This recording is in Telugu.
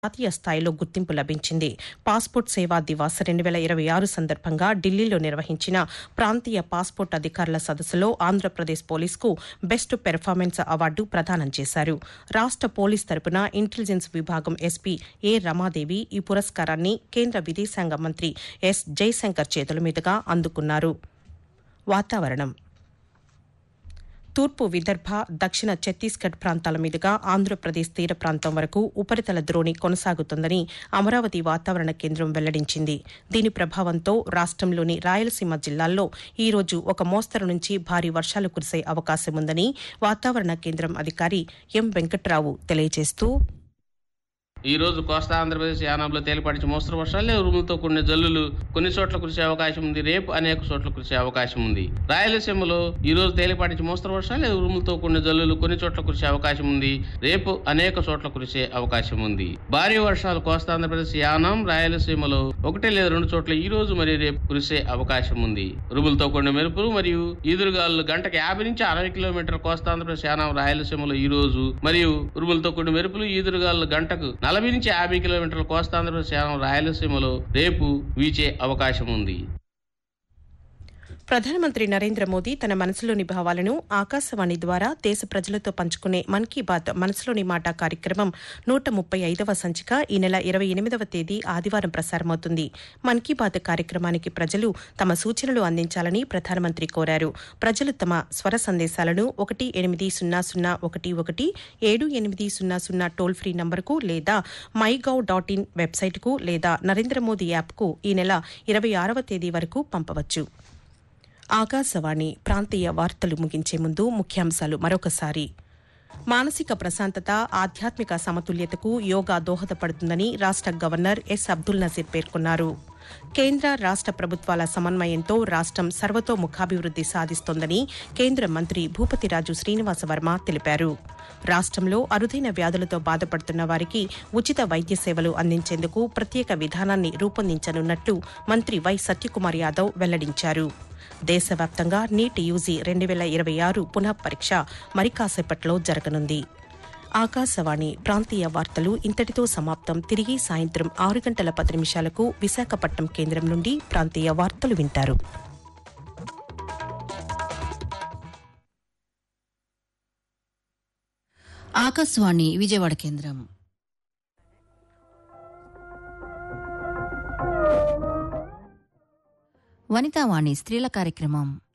జాతీయ స్థాయిలో గుర్తింపు లభించింది పాస్పోర్ట్ సేవా దివాస్ రెండు వేల ఇరవై ఆరు సందర్భంగా ఢిల్లీలో నిర్వహించిన ప్రాంతీయ పాస్పోర్ట్ అధికారుల సదస్సులో ఆంధ్రప్రదేశ్ పోలీసుకు బెస్ట్ పెర్ఫార్మెన్స్ అవార్డు ప్రదానం చేశారు రాష్ట పోలీస్ తరపున ఇంటెలిజెన్స్ విభాగం ఎస్పీ ఏ రమాదేవి ఈ పురస్కారాన్ని కేంద్ర విదేశాంగ మంత్రి ఎస్ జైశంకర్ చేతుల మీదుగా అందుకున్నారు వాతావరణం తూర్పు విదర్భ దక్షిణ ఛత్తీస్గఢ్ ప్రాంతాల మీదుగా ఆంధ్రప్రదేశ్ తీర ప్రాంతం వరకు ఉపరితల ద్రోణి కొనసాగుతుందని అమరావతి వాతావరణ కేంద్రం వెల్లడించింది దీని ప్రభావంతో రాష్టంలోని రాయలసీమ జిల్లాల్లో ఈ రోజు ఒక మోస్తరు నుంచి భారీ వర్షాలు కురిసే అవకాశం ఉందని వాతావరణ కేంద్రం అధికారి ఎం వెంకట్రావు తెలియజేస్తూ ఈ రోజు కోస్తా ఆంధ్రప్రదేశ్ యానాంలో తేలిపాటి మోస్తరు వర్షాలు ఉరుములతో కూడిన జల్లులు కొన్ని చోట్ల కురిసే అవకాశం ఉంది రేపు అనేక చోట్ల కురిసే అవకాశం ఉంది రాయలసీమలో ఈ రోజు తేలిపాటి మోస్తరు వర్షాలు ఉరుములతో కూడిన జల్లులు కొన్ని చోట్ల కురిసే అవకాశం ఉంది రేపు అనేక చోట్ల కురిసే అవకాశం ఉంది భారీ వర్షాలు కోస్తా ఆంధ్రప్రదేశ్ యానాం రాయలసీమలో ఒకటి లేదా రెండు చోట్ల ఈ రోజు మరియు రేపు కురిసే అవకాశం ఉంది ఉరుములతో కూడిన మెరుపులు మరియు ఈదురుగాలు గంటకు యాభై నుంచి అరవై కిలోమీటర్ కోస్తా ఆంధ్రప్రదేశ్ యానాం రాయలసీమలో ఈ రోజు మరియు ఉరుములతో కూడిన మెరుపులు ఈదురుగాలు గంటకు నలభై నుంచి యాభై కిలోమీటర్ల కోస్తా ఆంధ్రప్రదేశ్ యానం రాయలసీమలో రేపు వీచే అవకాశం ఉంది ప్రధానమంత్రి నరేంద్ర మోదీ తన మనసులోని భావాలను ఆకాశవాణి ద్వారా దేశ ప్రజలతో పంచుకునే మన్ కీ బాత్ మనసులోని మాట కార్యక్రమం నూట ముప్పై ఐదవ సంచిక ఈ నెల ఇరవై ఎనిమిదవ తేదీ ఆదివారం ప్రసారమవుతుంది మన్ కీ బాత్ కార్యక్రమానికి ప్రజలు తమ సూచనలు అందించాలని ప్రధానమంత్రి కోరారు ప్రజలు తమ స్వర సందేశాలను ఒకటి ఎనిమిది సున్నా సున్నా ఒకటి ఒకటి ఏడు ఎనిమిది సున్నా సున్నా టోల్ ఫ్రీ నంబర్కు లేదా మై గవ్ డాట్ ఇన్ వెబ్సైట్కు లేదా నరేంద్ర మోదీ యాప్కు ఈ నెల ఇరవై ఆరవ తేదీ వరకు పంపవచ్చు ఆకాశవాణి ప్రాంతీయ వార్తలు ముగించే ముందు ముఖ్యాంశాలు మరొకసారి మానసిక ప్రశాంతత ఆధ్యాత్మిక సమతుల్యతకు యోగా దోహదపడుతుందని రాష్ట గవర్నర్ ఎస్ అబ్దుల్ నజీర్ పేర్కొన్నారు కేంద్ర రాష్ట ప్రభుత్వాల సమన్వయంతో రాష్టం సర్వతోముఖాభివృద్ది సాధిస్తోందని కేంద్ర మంత్రి భూపతిరాజు శ్రీనివాసవర్మ తెలిపారు రాష్టంలో అరుదైన వ్యాధులతో బాధపడుతున్న వారికి ఉచిత వైద్య సేవలు అందించేందుకు ప్రత్యేక విధానాన్ని రూపొందించనున్నట్లు మంత్రి వై సత్యకుమార్ యాదవ్ వెల్లడించారు దేశవ్యాప్తంగా నీట్ యూజీ రెండు వేల ఇరవై ఆరు పునః పరీక్ష మరి కాసేపట్లో జరగనుంది ఆకాశవాణి ప్రాంతీయ వార్తలు ఇంతటితో సమాప్తం తిరిగి సాయంత్రం ఆరు గంటల పది నిమిషాలకు విశాఖపట్నం కేంద్రం నుండి ప్రాంతీయ వార్తలు వింటారు ఆకాశవాణి విజయవాడ కేంద్రం వనితావాణి స్త్రీల కార్యక్రమం